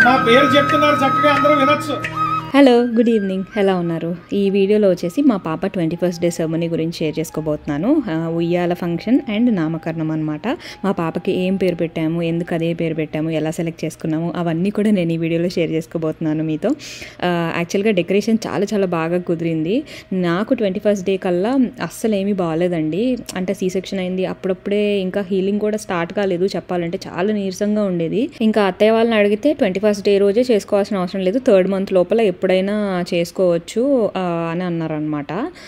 నా పేరు చెప్తున్నారు చక్కగా అందరూ వినొచ్చు హలో గుడ్ ఈవినింగ్ ఎలా ఉన్నారు ఈ వీడియోలో వచ్చేసి మా పాప ట్వంటీ ఫస్ట్ డే సెరమనీ గురించి షేర్ చేసుకోబోతున్నాను ఆ, ఉయ్యాల ఫంక్షన్ అండ్ నామకరణం అనమాట మా పాపకి ఏం పేరు పెట్టాము ఎందుకు అదే పేరు పెట్టాము ఎలా సెలెక్ట్ చేసుకున్నాము అవన్నీ కూడా నేను ఈ వీడియోలో షేర్ చేసుకోబోతున్నాను మీతో ఆ, యాక్చువల్గా డెకరేషన్ చాలా చాలా బాగా కుదిరింది నాకు ట్వంటీ ఫస్ట్ డే కల్లా అస్సలు ఏమీ బాగాలేదండి అంటే సీ సెక్షన్ అయింది అప్పుడప్పుడే ఇంకా హీలింగ్ కూడా స్టార్ట్ కాలేదు చెప్పాలంటే చాలా నీరసంగా ఉండేది ఇంకా అత్తయ్య వాళ్ళని అడిగితే ట్వంటీ ఫస్ట్ డే రోజే చేసుకోవాల్సిన అవసరం లేదు థర్డ్ మంత్ లోపల ఎప్పుడైనా చేసుకోవచ్చు ఆ, అని అన్నారనమాట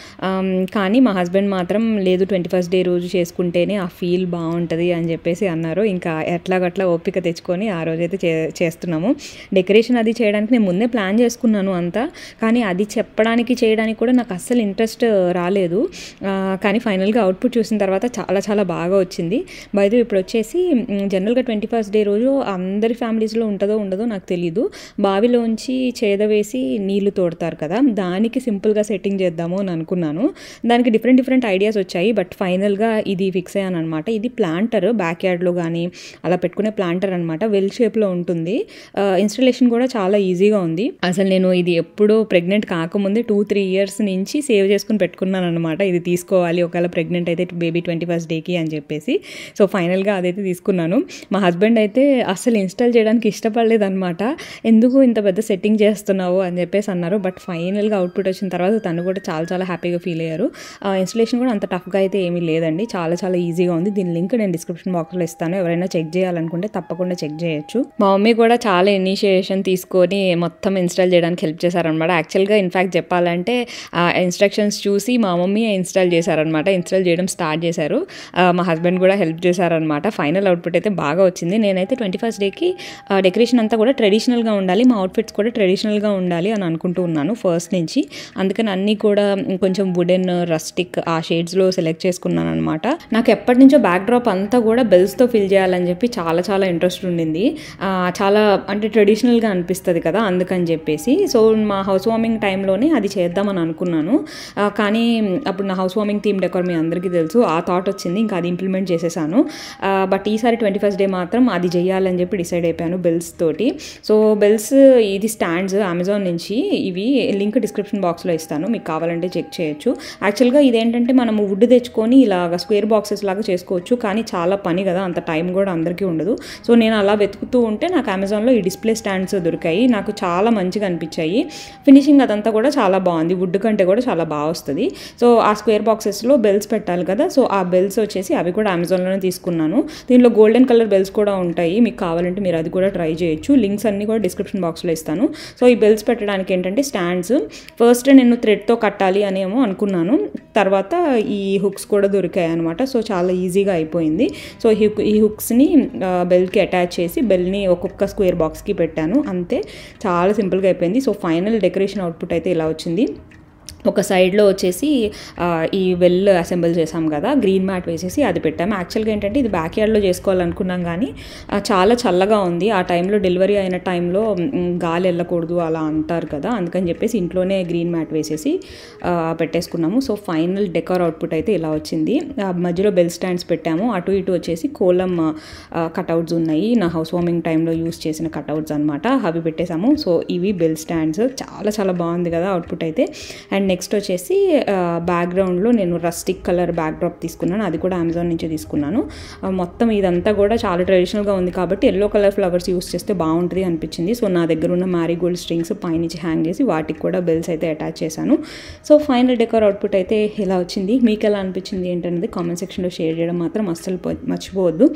కానీ మా హస్బెండ్ మాత్రం లేదు ట్వంటీ ఫస్ట్ డే రోజు చేసుకుంటేనే ఆ ఫీల్ బాగుంటుంది అని చెప్పేసి అన్నారు ఇంకా ఎట్లాగట్లా ఓపిక తెచ్చుకొని ఆ రోజైతే చే చేస్తున్నాము డెకరేషన్ అది చేయడానికి నేను ముందే ప్లాన్ చేసుకున్నాను అంతా కానీ అది చెప్పడానికి చేయడానికి కూడా నాకు అస్సలు ఇంట్రెస్ట్ రాలేదు ఆ, కానీ ఫైనల్గా అవుట్పుట్ చూసిన తర్వాత చాలా చాలా బాగా వచ్చింది బయట ఇప్పుడు వచ్చేసి మ్, జనరల్గా ట్వంటీ ఫస్ట్ డే రోజు అందరి ఫ్యామిలీస్లో ఉంటుందో ఉండదో నాకు తెలియదు బావిలోంచి చేద వేసి నీళ్లు తోడతారు కదా దానికి సింపుల్గా సెట్టింగ్ చేద్దాము అని అనుకున్నాను దానికి డిఫరెంట్ డిఫరెంట్ ఐడియాస్ వచ్చాయి బట్ ఫైనల్గా ఇది ఫిక్స్ అయ్యాను అనమాట ఇది ప్లాంటర్ బ్యాక్ యార్డ్లో కానీ అలా పెట్టుకునే ప్లాంటర్ అనమాట వెల్ షేప్లో ఉంటుంది ఇన్స్టలేషన్ కూడా చాలా ఈజీగా ఉంది అసలు నేను ఇది ఎప్పుడో ప్రెగ్నెంట్ కాకముందే టూ త్రీ ఇయర్స్ నుంచి సేవ్ చేసుకుని పెట్టుకున్నాను అనమాట ఇది తీసుకోవాలి ఒకవేళ ప్రెగ్నెంట్ అయితే బేబీ ట్వంటీ ఫస్ట్ డేకి అని చెప్పేసి సో ఫైనల్గా అదైతే తీసుకున్నాను మా హస్బెండ్ అయితే అసలు ఇన్స్టాల్ చేయడానికి ఇష్టపడలేదన్నమాట ఎందుకు ఇంత పెద్ద సెట్టింగ్ చేస్తున్నావు అని చెప్పేసి అన్నారు బట్ ఫైనల్గా అవుట్పుట్ వచ్చిన తర్వాత తను కూడా చాలా చాలా హ్యాపీగా ఫీల్ అయ్యారు ఇన్స్టలేషన్ కూడా అంత టఫ్గా అయితే ఏమీ లేదండి చాలా చాలా ఈజీగా ఉంది దీని లింక్ నేను డిస్క్రిప్షన్ బాక్స్లో ఇస్తాను ఎవరైనా చెక్ చేయాలనుకుంటే తప్పకుండా చెక్ చేయొచ్చు మా మమ్మీ కూడా చాలా ఇనిషియేషన్ తీసుకొని మొత్తం ఇన్స్టాల్ చేయడానికి హెల్ప్ చేశారనమాట యాక్చువల్గా ఇన్ఫ్యాక్ట్ చెప్పాలంటే ఆ ఇన్స్ట్రక్షన్స్ చూసి మా మమ్మీ ఇన్స్టాల్ చేశారనమాట ఇన్స్టాల్ చేయడం స్టార్ట్ చేశారు ఆ, మా హస్బెండ్ కూడా హెల్ప్ చేశారనమాట ఫైనల్ అవుట్పుట్ అయితే బాగా వచ్చింది నేనైతే ట్వంటీ ఫస్ట్ డేకి డెకరేషన్ అంతా కూడా ట్రెడిషనల్గా ఉండాలి మా అవుట్ఫిట్స్ కూడా ట్రెడిషనల్గా ఉండాలి అని అనుకుంటూ ఉన్నాను ఫస్ట్ నుంచి అందుకని అన్నీ కూడా కొంచెం వుడెన్ రస్టిక్ ఆ షేడ్స్లో సెలెక్ట్ చేసుకున్నాను అనమాట నాకు ఎప్పటి నుంచో బ్యాక్ డ్రాప్ అంతా కూడా బెల్స్తో ఫిల్ చేయాలని చెప్పి చాలా చాలా ఇంట్రెస్ట్ ఉండింది ఆ, చాలా అంటే ట్రెడిషనల్గా అనిపిస్తుంది కదా అందుకని చెప్పేసి సో మా హౌస్ వార్మింగ్ టైంలోనే అది చేద్దామని అనుకున్నాను ఆ, కానీ అప్పుడు నా హౌస్ వార్మింగ్ థీమ్ డెకోర్ మీ అందరికీ తెలుసు ఆ థాట్ వచ్చింది ఇంకా అది ఇంప్లిమెంట్ చేసేసాను ఆ, బట్ ఈసారి ట్వంటీ ఫస్ట్ డే మాత్రం అది చేయాలని చెప్పి డిసైడ్ అయిపోయాను బెల్స్ తోటి సో బెల్స్ ఇది స్టాండ్స్ అమెజాన్ నుంచి ఇవి లింక్ డిస్క్రిప్షన్ బాక్స్లో ఇస్తాను మీకు కావాలంటే చెక్ చేయొచ్చు యాక్చువల్గా ఇదేంటంటే మనము వుడ్ తెచ్చుకొని ఇలాగ స్క్వేర్ బాక్సెస్ లాగా చేసుకోవచ్చు కానీ చాలా పని కదా అంత టైం కూడా అందరికీ ఉండదు సో నేను అలా వెతుకుతూ ఉంటే నాకు అమెజాన్లో ఈ డిస్ప్లే స్టాండ్స్ దొరికాయి నాకు చాలా మంచిగా అనిపించాయి ఫినిషింగ్ అదంతా కూడా చాలా బాగుంది వుడ్ కంటే కూడా చాలా బాగా వస్తుంది సో ఆ స్క్వేర్ బాక్సెస్లో బెల్స్ పెట్టాలి కదా సో ఆ బెల్స్ వచ్చేసి అవి కూడా అమెజాన్లోనే తీసుకున్నాను దీనిలో గోల్డెన్ కలర్ బెల్స్ కూడా ఉంటాయి మీకు కావాలంటే మీరు అది కూడా ట్రై చేయొచ్చు లింక్స్ అన్నీ కూడా డిస్క్రిప్షన్ బాక్స్లో ఇస్తాను సో ఈ బెల్స్ పెట్టడానికి ఏంటంటే స్టాండ్స్ ఫస్ట్ నేను థ్రెడ్తో కట్టాలి అని ఏమో అనుకున్నాను తర్వాత ఈ హుక్స్ కూడా దొరికాయి అనమాట సో చాలా ఈజీగా అయిపోయింది సో ఈ హుక్ ఈ హుక్స్ని బెల్కి అటాచ్ చేసి బెల్ని ఒక్కొక్క స్క్వేర్ బాక్స్కి పెట్టాను అంతే చాలా సింపుల్గా అయిపోయింది సో ఫైనల్ డెకరేషన్ అవుట్పుట్ అయితే ఇలా వచ్చింది ఒక సైడ్లో వచ్చేసి ఆ, ఈ వెల్ అసెంబుల్ చేసాం కదా గ్రీన్ మ్యాట్ వేసేసి అది పెట్టాము యాక్చువల్గా ఏంటంటే ఇది బ్యాక్ యార్డ్లో చేసుకోవాలనుకున్నాం కానీ ఆ, చాలా చల్లగా ఉంది ఆ టైంలో డెలివరీ అయిన టైంలో మ్, గాలి వెళ్ళకూడదు అలా అంటారు కదా అందుకని చెప్పేసి ఇంట్లోనే గ్రీన్ మ్యాట్ వేసేసి ఆ, పెట్టేసుకున్నాము సో ఫైనల్ డెకర్ అవుట్పుట్ అయితే ఇలా వచ్చింది ఆ, మధ్యలో బెల్ స్టాండ్స్ పెట్టాము అటు ఇటు వచ్చేసి కోలం కటౌట్స్ ఉన్నాయి నా హౌస్ వార్మింగ్ టైంలో యూస్ చేసిన కటౌట్స్ అనమాట అవి పెట్టేసాము సో ఇవి బెల్ స్టాండ్స్ చాలా చాలా బాగుంది కదా అవుట్పుట్ అయితే అండ్ నెక్స్ట్ వచ్చేసి బ్యాక్గ్రౌండ్లో నేను రస్టిక్ కలర్ బ్యాక్ డ్రాప్ తీసుకున్నాను అది కూడా అమెజాన్ నుంచి తీసుకున్నాను ఆ, మొత్తం ఇదంతా కూడా చాలా ట్రెడిషనల్గా ఉంది కాబట్టి ఎల్లో కలర్ ఫ్లవర్స్ యూస్ చేస్తే బాగుంటుంది అనిపించింది సో నా దగ్గర ఉన్న మ్యారీగోల్డ్ స్ట్రింగ్స్ పైనుంచి హ్యాంగ్ చేసి వాటికి కూడా బెల్స్ అయితే అటాచ్ చేశాను సో ఫైనల్ డెకర్ అవుట్పుట్ అయితే ఇలా వచ్చింది మీకు ఎలా అనిపించింది ఏంటనేది కామెంట్ సెక్షన్లో షేర్ చేయడం మాత్రం అస్సలు పో- మర్చిపోవద్దు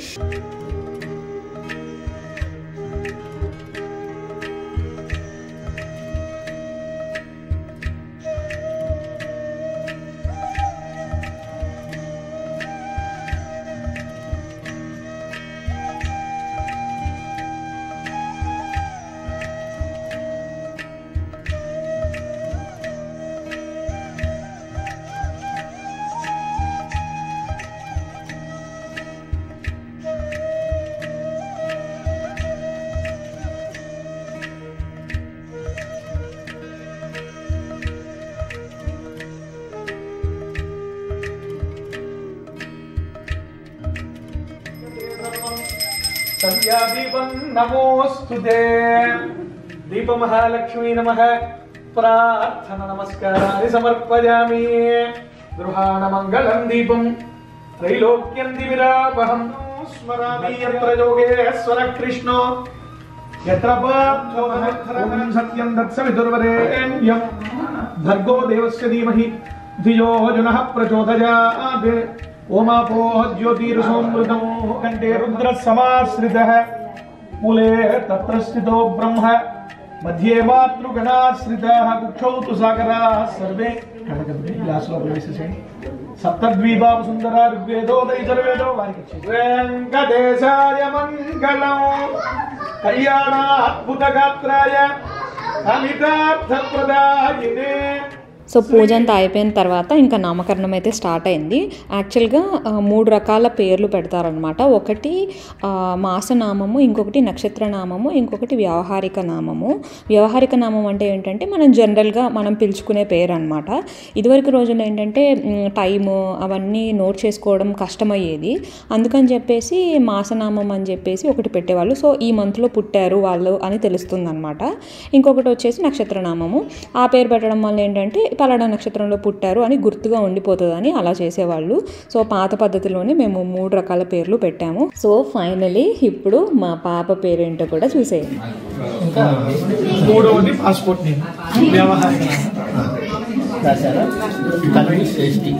దీపం నమోస్తు దీప మహాలక్ష్మీ నమ ప్రార్థన నమస్కారాన్ని సమర్పయామి గృహాణ మంగళం దీపం త్రైలోక్యం దివిరాపహం స్మరామి యత్ర యోగేశ్వర కృష్ణో యత్ర పార్థో ఓం సత్యం దత్సవిదుర్వరేణ్యం భర్గో దేవస్య ధీమహి ధియో జునః ప్రచోదయాత్ ఓమాపో జ్యోతిరుసోమృతం కంటే రుద్ర సమాశ్రితః మూలే తత్ర స్థితో బ్రహ్మ మధ్యే మాతృగణాశ్రితాः కుక్షౌ తు సాగరాः సర్వే కనకదుర్గే గ్లాసులో ప్రవేశించండి సప్తద్వీపాపు సుందర ఋగ్వేదో దైజర్వేదో వారికి ఇచ్చేయండి. వెంకటేశాయ మంగళం కళ్యాణాద్భుత గాత్రాయ అమితార్థ ప్రదాయినే సో పూజ అంతా అయిపోయిన తర్వాత ఇంకా నామకరణం అయితే స్టార్ట్ అయింది యాక్చువల్గా ఆ, మూడు రకాల పేర్లు పెడతారనమాట ఒకటి ఆ, మాసనామము ఇంకొకటి నక్షత్ర నామము ఇంకొకటి వ్యావహారిక నామము వ్యావహారిక నామం అంటే ఏంటంటే మనం జనరల్గా మనం పిలుచుకునే పేరు అనమాట ఇదివరకు రోజుల్లో ఏంటంటే మ్, టైము అవన్నీ నోట్ చేసుకోవడం కష్టమయ్యేది అందుకని చెప్పేసి మాసనామం అని చెప్పేసి ఒకటి పెట్టేవాళ్ళు సో ఈ మంత్లో పుట్టారు వాళ్ళు అని తెలుస్తుంది అనమాట ఇంకొకటి వచ్చేసి నక్షత్రనామము ఆ పేరు పెట్టడం వల్ల ఏంటంటే పలానా నక్షత్రంలో పుట్టారు అని గుర్తుగా ఉండిపోతుందని అలా చేసేవాళ్ళు సో పాత పద్ధతిలోనే మేము మూడు రకాల పేర్లు పెట్టాము సో ఫైనలీ ఇప్పుడు మా పాప పేరేంటో కూడా చూసేయండి మూడవది పాస్పోర్ట్ నేమ్ వ్యవహారిక రాశారా తన్వి శ్రేష్ఠి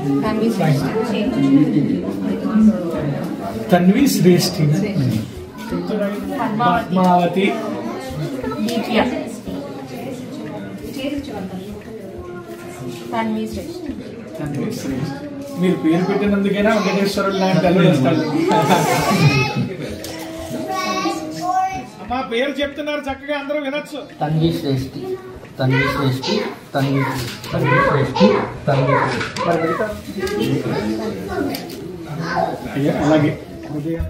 తన్వి శ్రేష్ఠి పద్మావతి తన్వి శ్రేష్ఠి మీరు పేరు పెట్టినందుకైనా వెంకటేశ్వరుడు లాంటి అల్లుడు వస్తాడు అమ్మా పేరు చెప్తున్నారు చక్కగా అందరూ వినొచ్చు తన్వి శ్రేష్ఠి తన్వి శ్రేష్ఠి తన్వి తన్వి శ్రేష్ఠి తన్వి శ్రేష్ఠి మరి మిగతా? అయ్యా, అలాగే హృదయం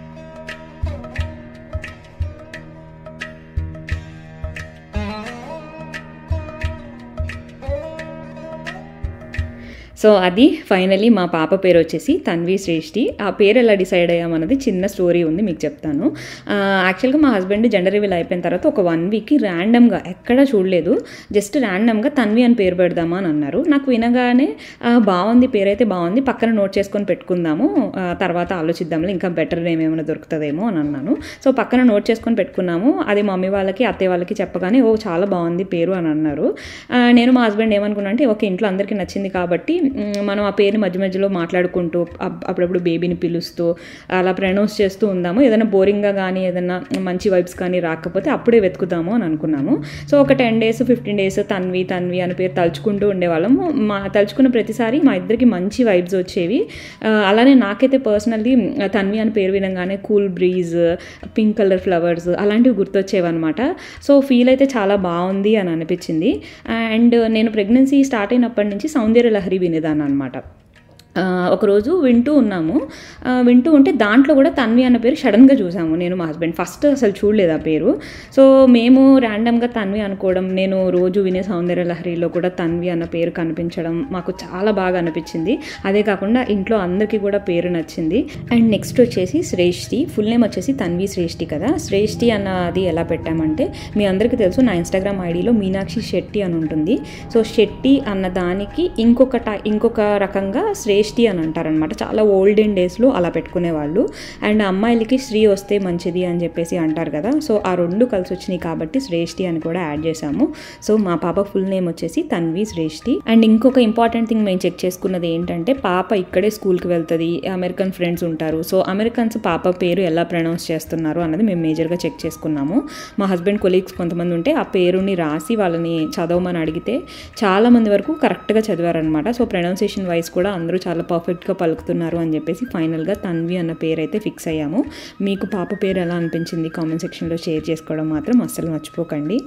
సో అది ఫైనలీ మా పాప పేరు వచ్చేసి తన్వి శ్రేష్ఠి ఆ పేరు ఎలా డిసైడ్ అయ్యామన్నది చిన్న స్టోరీ ఉంది మీకు చెప్తాను యాక్చువల్గా మా హస్బెండ్ జెండర్ రివీల్ అయిపోయిన తర్వాత ఒక వన్ వీక్కి ర్యాండమ్గా ఎక్కడా చూడలేదు జస్ట్ ర్యాండమ్గా తన్వి అని పేరు పెడదామా అని అన్నారు నాకు వినగానే "ఆ, బాగుంది పేరు అయితే బాగుంది పక్కన నోట్ చేసుకొని పెట్టుకుందాము ఆ, తర్వాత ఆలోచిద్దాంలే ఇంకా బెటర్ నేమ్ ఏమైనా దొరుకుతుందేమో అని అన్నాను సో పక్కన నోట్ చేసుకొని పెట్టుకున్నాము అది మమ్మీ వాళ్ళకి అత్తయ్య వాళ్ళకి చెప్పగానే ఓ చాలా బాగుంది పేరు అని అన్నారు ఆ, నేను మా హస్బెండ్ ఏమనుకున్నా అంటే ఓకే ఇంట్లో అందరికీ నచ్చింది కాబట్టి మ్, మనం ఆ పేరుని మధ్య మధ్యలో మాట్లాడుకుంటూ అప్- అప్పుడప్పుడు బేబీని పిలుస్తూ అలా ప్రొనౌన్స్ చేస్తూ ఉందాము ఏదైనా బోరింగ్గా కానీ ఏదైనా మంచి వైబ్స్ కానీ రాకపోతే అప్పుడే వెతుకుదాము అని అనుకున్నాము సో ఒక ten days fifteen days Tanvi Tanvi అని పేరు తలుచుకుంటూ ఉండేవాళ్ళము మా తలుచుకున్న ప్రతిసారి మా ఇద్దరికి మంచి వైబ్స్ వచ్చేవి ఆ, అలానే నాకైతే పర్సనల్లీ తన్వి అని పేరు వినగానే cool breeze pink colour flowers అలాంటివి గుర్తొచ్చేవి అనమాట సో ఫీల్ అయితే చాలా బాగుంది అని అనిపించింది అండ్ నేను ప్రెగ్నెన్సీ స్టార్ట్ అయినప్పటి నుంచి సౌందర్య లహరి వినేదాన్ని అనమాట ఆ, ఒకరోజు వింటూ ఉన్నాము ఆ, వింటూ ఉంటే దాంట్లో కూడా తన్వి అన్న పేరు సడన్గా చూసాము నేను మా హస్బెండ్ ఫస్ట్ అసలు చూడలేదు ఆ పేరు సో మేము ర్యాండమ్గా తన్వి అనుకోవడం నేను రోజు వినే సౌందర్య లహరిలో కూడా తన్వి అన్న పేరు కనిపించడం మాకు చాలా బాగా అనిపించింది అదే కాకుండా ఇంట్లో అందరికీ కూడా పేరు నచ్చింది అండ్ నెక్స్ట్ వచ్చేసి శ్రేష్ఠి ఫుల్ నేమ్ వచ్చేసి తన్వి శ్రేష్ఠి కదా శ్రేష్ఠి అన్నది ఎలా పెట్టామంటే మీ అందరికీ తెలుసు నా ఇన్స్టాగ్రామ్ ఐడిలో మీనాక్షి శెట్టి అని ఉంటుంది సో శెట్టి అన్న దానికి ఇంకొక టై ఇంకొక రకంగా శ్రేష్ఠి అని అంటారనమాట చాలా ఓల్డెన్ డేస్లో అలా పెట్టుకునేవాళ్ళు అండ్ అమ్మాయిలకి శ్రీ వస్తే మంచిది అని చెప్పేసి అంటారు కదా సో ఆ రెండు కలిసి వచ్చినాయి కాబట్టి శ్రేష్ఠి అని కూడా యాడ్ చేశాము సో మా పాప ఫుల్ నేమ్ వచ్చేసి తన్వి శ్రేష్ఠి అండ్ ఇంకొక ఇంపార్టెంట్ థింగ్ మేము చెక్ చేసుకున్నది ఏంటంటే పాప ఇక్కడే స్కూల్కి వెళ్తుంది అమెరికన్ ఫ్రెండ్స్ ఉంటారు సో అమెరికన్స్ పాప పేరు ఎలా ప్రొనౌన్స్ చేస్తున్నారు అన్నది మేము మేజర్గా చెక్ చేసుకున్నాము మా హస్బెండ్ కొలీగ్స్ కొంతమంది ఉంటే ఆ పేరుని రాసి వాళ్ళని చదవమని అడిగితే చాలా మంది వరకు కరెక్ట్గా చదివారనమాట సో ప్రొనౌన్సియేషన్ వైజ్ కూడా అందరూ చాలా పర్ఫెక్ట్గా పలుకుతున్నారు అని చెప్పేసి ఫైనల్గా తన్వి అన్న పేరు అయితే ఫిక్స్ అయ్యాము మీకు పాప పేరు ఎలా అనిపించింది కామెంట్ సెక్షన్లో షేర్ చేసుకోవడం మాత్రం అస్సలు మర్చిపోకండి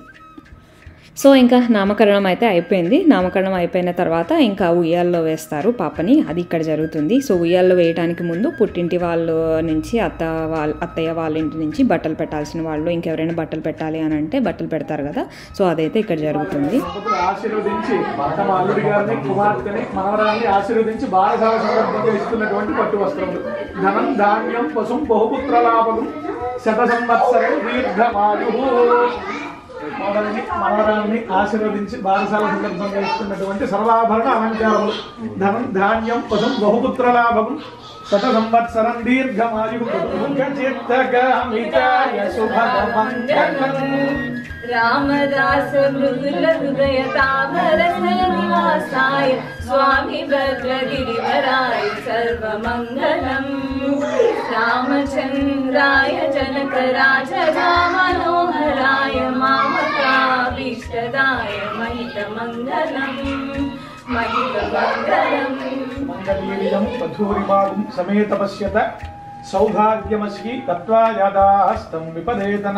సో ఇంకా నామకరణం అయితే అయిపోయింది నామకరణం అయిపోయిన తర్వాత ఇంకా ఉయ్యాల్లో వేస్తారు పాపని అది ఇక్కడ జరుగుతుంది సో ఉయ్యాల్లో వేయడానికి ముందు పుట్టింటి వాళ్ళు నుంచి అత్త వాళ్ళ అత్తయ్య వాళ్ళ ఇంటి నుంచి బట్టలు పెట్టాల్సిన వాళ్ళు ఇంకెవరైనా బట్టలు పెట్టాలి అని అంటే బట్టలు పెడతారు కదా సో అదైతే ఇక్కడ జరుగుతుంది దంపతులు ఆశీర్వదించి తమ అల్లుడి గారిని కుమార్తెని మనవరాల్ని ఆశీర్వదించి బాలసాల సందర్భంగా ఇస్తున్నటువంటి పట్టు వస్త్రములు ధనం ధాన్యం పశుం బహుపుత్ర లాభం శత సంవత్సరం దీర్ఘమాయు కోడల్ని మనవరాల్ని ఆశీర్వదించి బారసాల సందర్భంగా ఇస్తున్నటువంటి సర్వాభరణ అలంకారములు ధనం ధాన్యం పదం బహుపుత్ర లాభం శత సంవత్సరం దీర్ఘమాయు చిత్తగామితాయ శుభమంగళం रामदास मृदुल हृदय तामरसय निवासाय स्वामी भद्रगिरिवराय सर्वमङ्गलम् रामचन्द्राय जनकराजरामनोहराय मामकाभीष्टदाय महितमङ्गलम् महितमङ्गलम् మంగళీయం వధూరిమాగం సమేత పశ్యత సౌభాగ్యమస్కి తత్వా యదాస్తం విపదేతన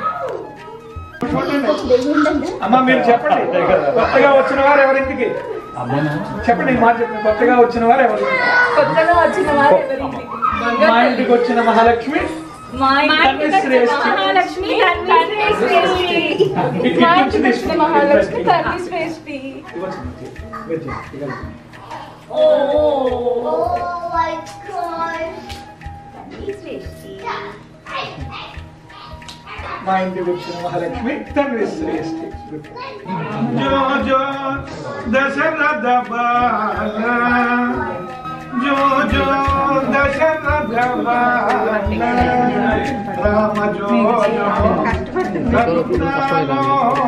అమ్మ మీరు చెప్పండి కొత్తగా వచ్చిన వారు ఎవరింటికి చెప్పండి ఈ మాట చెప్పండి కొత్తగా వచ్చిన వారు ఎవరింటికి కొత్తగా వచ్చిన వారు ఎవరింటికి మా ఇంటికి వచ్చిన మహాలక్ష్మి మా తన్వి ఇంటికి శ్రేష్ఠి. మహాలక్ష్మి తన్వి శ్రేష్ఠి మా ఇంటికి వచ్చిన మహాలక్ష్మి తన్వి శ్రేష్ఠి ఇవ్వచ్చు. మీరు చెప్పండి. ఇవ్వండి. ఓ మా ఇంటికి వచ్చిన మహాలక్ష్మి తండ్రి శ్రేష్ఠి జో జో దశరథ బాల జో జో దశరథ బాల రామ జో జో కరుణాలోల.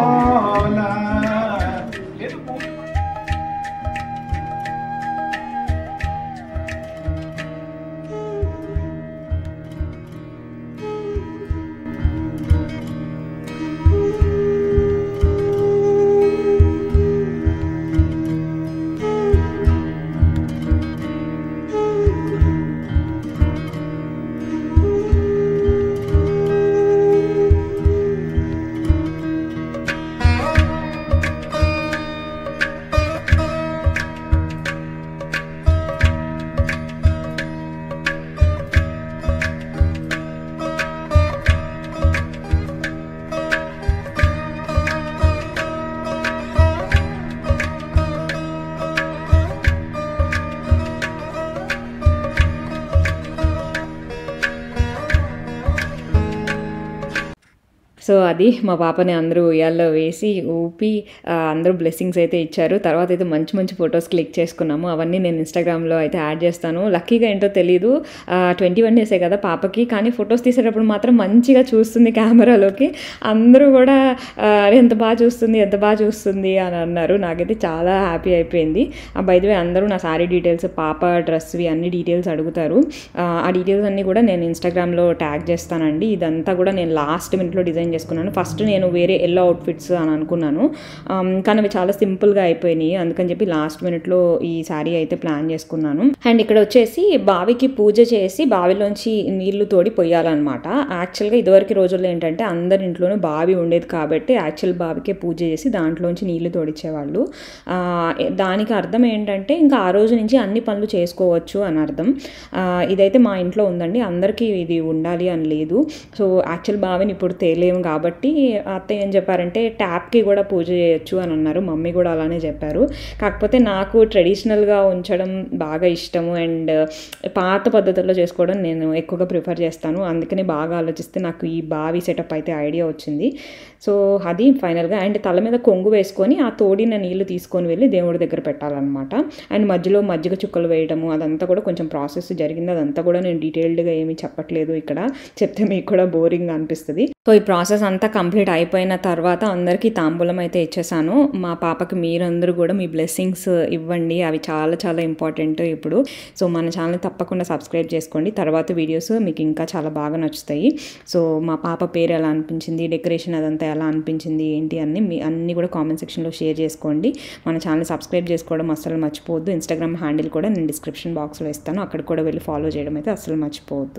సో అది మా పాపని అందరూ ఉయ్యాల్లో వేసి ఊపి ఆ, అందరూ బ్లెస్సింగ్స్ అయితే ఇచ్చారు తర్వాత అయితే మంచి మంచి ఫొటోస్ క్లిక్ చేసుకున్నాము అవన్నీ నేను ఇన్స్టాగ్రామ్లో అయితే యాడ్ చేస్తాను లక్కీగా ఏంటో తెలీదు ట్వంటీ వన్ డేసే కదా పాపకి కానీ ఫొటోస్ తీసేటప్పుడు మాత్రం మంచిగా చూస్తుంది కెమెరాలోకి అందరూ కూడా ఆ, "అరే, ఎంత బాగా చూస్తుంది ఎంత బాగా చూస్తుంది అని అన్నారు నాకైతే చాలా హ్యాపీ అయిపోయింది బైదవే అందరూ నా సారీ డీటెయిల్స్ పాప డ్రెస్వి అన్ని డీటెయిల్స్ అడుగుతారు ఆ, ఆ డీటెయిల్స్ అన్నీ కూడా నేను ఇన్స్టాగ్రామ్లో ట్యాగ్ చేస్తానండి ఇదంతా కూడా నేను లాస్ట్ మినిట్లో డిజైన్ చేసుకున్నాను ఫస్ట్ నేను వేరే ఎల్లో అవుట్ఫిట్స్ అని అనుకున్నాను ఆమ్, కానీ అవి చాలా సింపుల్గా అయిపోయినాయి అందుకని చెప్పి లాస్ట్ మినిట్లో ఈ శారీ అయితే ప్లాన్ చేసుకున్నాను అండ్ ఇక్కడ వచ్చేసి బావికి పూజ చేసి బావిలోంచి నీళ్లు తోడి పొయ్యాలన్నమాట యాక్చువల్గా ఇదివరకు రోజుల్లో ఏంటంటే అందరి ఇంట్లోనూ బావి ఉండేది కాబట్టి యాక్చువల్ బావికే పూజ చేసి దాంట్లోంచి నీళ్లు తోడిచ్చేవాళ్ళు ఆ, దానికి అర్థం ఏంటంటే ఇంకా ఆ రోజు నుంచి అన్ని పనులు చేసుకోవచ్చు అని అర్థం ఆ, ఇదైతే మా ఇంట్లో ఉందండి అందరికీ ఇది ఉండాలి అని లేదు సో యాక్చువల్ బావిని ఇప్పుడు తేలేము కాబట్టి అత్తయ్య ఏం చెప్పారంటే ట్యాప్కి కూడా పూజ చేయొచ్చు అని అన్నారు మమ్మీ కూడా అలానే చెప్పారు కాకపోతే నాకు ట్రెడిషనల్గా ఉంచడం బాగా ఇష్టము అండ్ పాత పద్ధతుల్లో చేసుకోవడం నేను ఎక్కువగా ప్రిఫర్ చేస్తాను అందుకని బాగా ఆలోచిస్తే నాకు ఈ బావి సెటప్ అయితే ఐడియా వచ్చింది సో అది ఫైనల్గా అండ్ తల మీద కొంగు వేసుకొని ఆ తోడిన నీళ్లు తీసుకొని వెళ్ళి దేవుడి దగ్గర పెట్టాలన్నమాట అండ్ మధ్యలో మజ్జిగ చుక్కలు వేయడము అదంతా కూడా కొంచెం ప్రాసెస్ జరిగింది అదంతా కూడా నేను డీటెయిల్డ్గా ఏమీ చెప్పట్లేదు ఇక్కడ చెప్తే మీకు కూడా బోరింగ్ అనిపిస్తుంది సో ఈ ప్రాసెస్ అంతా కంప్లీట్ అయిపోయిన తర్వాత అందరికీ తాంబూలం అయితే ఇచ్చేసాను మా పాపకి మీరందరూ కూడా మీ బ్లెస్సింగ్స్ ఇవ్వండి అవి చాలా చాలా ఇంపార్టెంట్ ఇప్పుడు సో మన ఛానల్ తప్పకుండా సబ్స్క్రైబ్ చేసుకోండి తర్వాత వీడియోస్ మీకు ఇంకా చాలా బాగా నచ్చుతాయి సో మా పాప పేరు ఎలా అనిపించింది డెకరేషన్ అదంతా ఎలా అనిపించింది ఏంటి అన్ని మీ అన్ని కూడా కామెంట్ సెక్షన్లో షేర్ చేసుకోండి మన ఛానల్ సబ్స్క్రైబ్ చేసుకోవడం అస్సలు మర్చిపోవద్దు ఇన్స్టాగ్రామ్ హ్యాండిల్ కూడా నేను డిస్క్రిప్షన్ బాక్స్లో ఇస్తాను అక్కడ కూడా వెళ్ళి ఫాలో చేయడం అయితే అస్సలు మర్చిపోవద్దు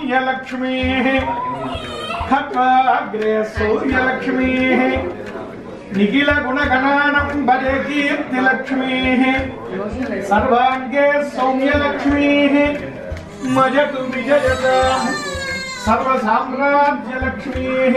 सौम्यलक्ष्मीः खट्वाग्रे सूर्यलक्ष्मीः निखिलगुणगणानं भजे कीर्तिलक्ष्मीः सर्वाङ्गे सौम्यलक्ष्मीः मजतु विजयत सर्वसाम्राज्यलक्ष्मीः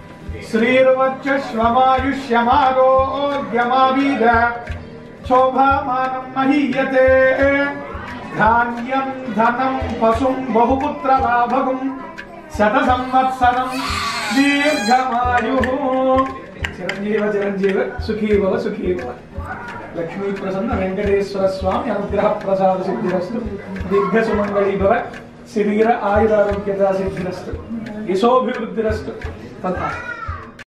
श्रीर्वक्षश्वमायुष्यमारोग्यमावीद शोभामानं महीयते धान्यं धनं पशुं बहुपुत्रलाभगुं शतसंवत्सरं दीर्घमायुः చిరంజీవ చిరంజీవ సుఖీ భవ సుఖీ భవ లక్ష్మీ ప్రసన్న వెంకటేశ్వర స్వామి అనుగ్రహ ప్రసాద సిద్ధిరస్తు దీర్ఘ సుమంగళీ భవ శరీర ఆయురారోగ్యత సిద్ధిరస్తు యశోభివృద్ధిరస్తు తథా